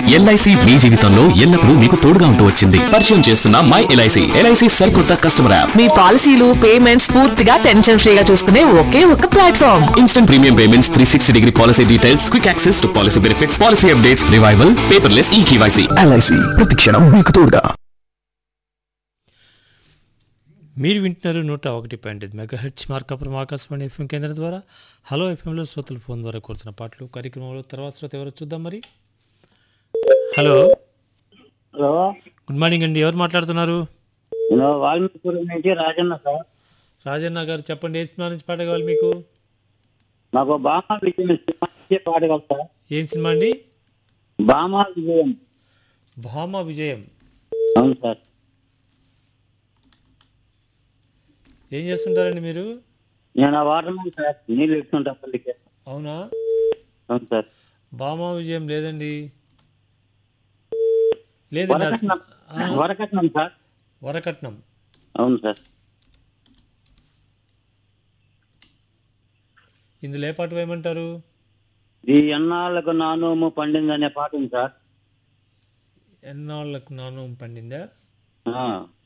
LIC మీ జీవితంలో ఎల్లప్పుడూ మీకు తోడుగా ఉంటూ వచ్చింది పరిచయం చేస్తున్న మై ఎల్ఐసి ఎల్ఐసి సరికొత్త కస్టమర్ యాప్ మీ పాలసీలు పేమెంట్స్ పూర్తిగా టెన్షన్ ఫ్రీగా చూసుకునే ఒకే ఒక platform instant premium payments three sixty degree policy details quick access to policy benefits policy updates revival paperless e KYC LIC ప్రతిక్షణం మీకు తోడుగా మీరు వింటున్నారు నూట ఒకటి పాయింట్ ఐదు మెగా హెచ్ మార్కాపురం ఆకాశవాణి ఎఫ్ఎం కేంద్రం ద్వారా హలో ఎఫ్ఎంలో శ్రోతల ఫోన్ ద్వారా కోరుతున్న పాటలు కార్యక్రమంలో తర్వాత శ్రోత ఎవరో చూద్దాం మరి హలో హలో గుడ్ మార్నింగ్ అండి ఎవరు మాట్లాడుతున్నారు నేను వాల్మీకిపురం నుంచి రాజన్న సార్ రాజన్న గారు చెప్పండి ఏ సినిమా నుంచి పాట కావాలి మీకు మాకు బామా విజయం సినిమా నుంచి పాడగలరు సార్ ఏం సినిమా అండి బామా విజయం భామ విజయం అవును సార్ ఏం చేస్తుంటారండి మీరు నేను ఆ వాటర్ సార్ నీళ్ళు ఇస్తుంటా పల్లికి అవునా అవును సార్ భామ విజయం లేదండి లేదండి ఆ సి- వరకట్నం ఆ, వరకట్నం సార్ వరకట్నం అవును సార్ ఇందులో ఏ పాట వేయమంటారు ఈ ఎన్నాళ్ళకు నానోము పండింది అనే పాట ఉంది సార్ ఎన్నాళ్ళకు నాను పండిందా ఆ,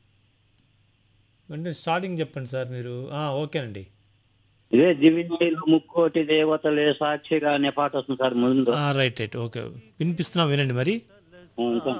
అంటే స్టార్టింగ్ చెప్పండి సార్ మీరు ఆ, ఓకేనండి ఇదే దివినీలు ముక్కోటి దేవతలే సాక్షిగా అనే పాట వస్తుంది సార్ ముందు రైట్ రైట్ ఓకే వినిపిస్తున్నా వినండి మరి అవును సార్